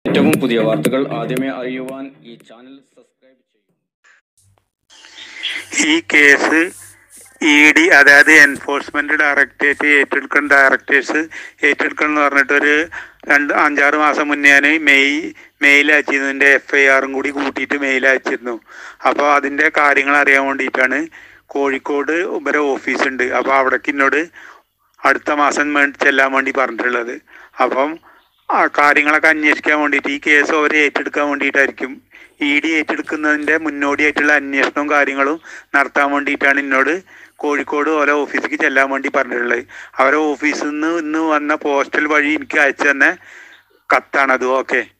ഏറ്റവും പുതിയ വാർത്തകൾ ആദ്യമേ അറിയുവാൻ ഈ ചാനൽ സബ്സ്ക്രൈബ് ചെയ്യൂ ഈ കേസ് ഇ ഡി അതായത് എൻഫോഴ്സ്മെന്റ് ഡയറക്ടറേറ്റ് ഏറ്റെടുക്കുന്ന ഡയറക്ടേഴ്സ് ഏറ്റെടുക്കണം എന്ന് പറഞ്ഞിട്ട് ഒരു രണ്ട് അഞ്ചാറ് മാസം മുന്നേ മെയ് മെയിൽ അയച്ചിരുന്നു ഇതിൻ്റെ എഫ് ഐ ആറും കൂടി കൂട്ടിയിട്ട് മെയിൽ അയച്ചിരുന്നു അപ്പോൾ അതിൻ്റെ കാര്യങ്ങൾ അറിയാൻ വേണ്ടിയിട്ടാണ് കോഴിക്കോട് ഇവരെ ഓഫീസ് ഉണ്ട് അപ്പോൾ അവിടേക്ക് എന്നോട് അടുത്ത മാസം വേണ്ടി ചെല്ലാൻ വേണ്ടി പറഞ്ഞിട്ടുള്ളത് അപ്പം ആ കാര്യങ്ങളൊക്കെ അന്വേഷിക്കാൻ വേണ്ടിയിട്ട് ഈ കേസ് അവർ ഏറ്റെടുക്കാൻ വേണ്ടിയിട്ടായിരിക്കും ഇ ഡി ഏറ്റെടുക്കുന്നതിൻ്റെ മുന്നോടിയായിട്ടുള്ള അന്വേഷണവും കാര്യങ്ങളും നടത്താൻ വേണ്ടിയിട്ടാണ് എന്നോട് കോഴിക്കോട് ഓരോ ഓഫീസിലേക്ക് ചെല്ലാൻ വേണ്ടി പറഞ്ഞിട്ടുള്ളത് അവരെ ഓഫീസിൽ നിന്ന് ഇന്ന് വന്ന പോസ്റ്റൽ വഴി എനിക്ക് അയച്ചു തന്നെ കത്താണത് ഓക്കെ